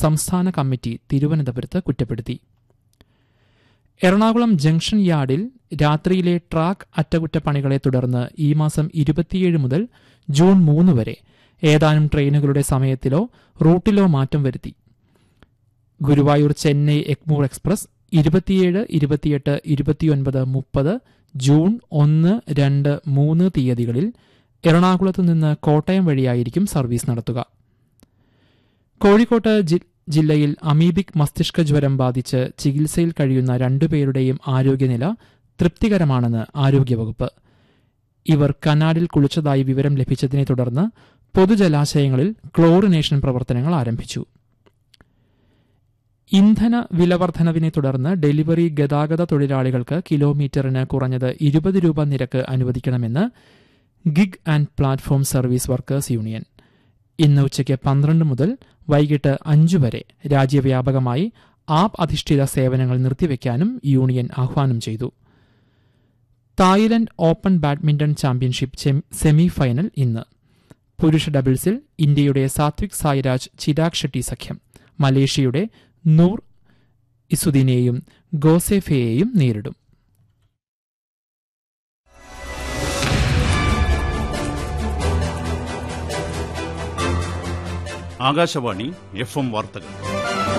സംസ്ഥാന കമ്മിറ്റി തിരുവനന്തപുരത്ത് കുറ്റപ്പെടുത്തി എറണാകുളം ജംഗ്ഷൻ യാർഡിൽ രാത്രിയിലെ ട്രാക്ക് അറ്റകുറ്റപ്പണികളെ തുടർന്ന് ഈ മാസം ഇരുപത്തിയേഴ് മുതൽ ജൂൺ മൂന്ന് വരെ ഏതാനും ട്രെയിനുകളുടെ സമയത്തിലോ റൂട്ടിലോ മാറ്റം വരുത്തി ഗുരുവായൂർ ചെന്നൈ എഗ്മൂർ എക്സ്പ്രസ് ഇരുപത്തിയേഴ് ഇരുപത്തിയെട്ട് ഇരുപത്തിയൊൻപത് മുപ്പത് ജൂൺ ഒന്ന് രണ്ട് മൂന്ന് തീയതികളിൽ എറണാകുളത്ത് നിന്ന് കോട്ടയം വഴിയായിരിക്കും സർവീസ് നടത്തുക കോഴിക്കോട്ട് ജി- ജില്ലയിൽ അമീബിക് മസ്തിഷ്ക ജ്വരം ബാധിച്ച് ചികിത്സയിൽ കഴിയുന്ന രണ്ടുപേരുടെയും ആരോഗ്യനില തൃപ്തികരമാണെന്ന് ആരോഗ്യവകുപ്പ് ഇവർ കനാലിൽ കുളിച്ചതായി വിവരം ലഭിച്ചതിനെ തുടർന്ന് പൊതുജലാശയങ്ങളിൽ ക്ലോറിനേഷൻ പ്രവർത്തനങ്ങൾ ആരംഭിച്ചു ഇന്ധന വിലവർധനവിനെ തുടർന്ന് ഡെലിവറി ഗതാഗത തൊഴിലാളികൾക്ക് കിലോമീറ്ററിന് കുറഞ്ഞത് ഇരുപത് രൂപ നിരക്ക് അനുവദിക്കണമെന്ന് gig and platform service workers union ഇന്ന് ഉച്ചയ്ക്ക് പന്ത്രണ്ട് മുതൽ വൈകിട്ട് അഞ്ചു വരെ രാജ്യവ്യാപകമായി ആപ്പ് അധിഷ്ഠിത സേവനങ്ങൾ നിർത്തിവെക്കാനും യൂണിയൻ ആഹ്വാനം ചെയ്തു തായ്ലൻഡ് ഓപ്പൺ ബാഡ്മിന്റൺ ചാമ്പ്യൻഷിപ്പ് ചെം- സെമി ഫൈനൽ ഇന്ന് പുരുഷ ഡബിൾസിൽ ഇന്ത്യയുടെ സാത്വിക് സായിരാജ് ചിരാഗ് ഷെട്ടി സഖ്യം മലേഷ്യയുടെ നൂർ ഇസുദ്ദീനെയും ഗോസെഫയെയും നേരിടും ആകാശവാണി എഫ് എം വാർത്തകൾ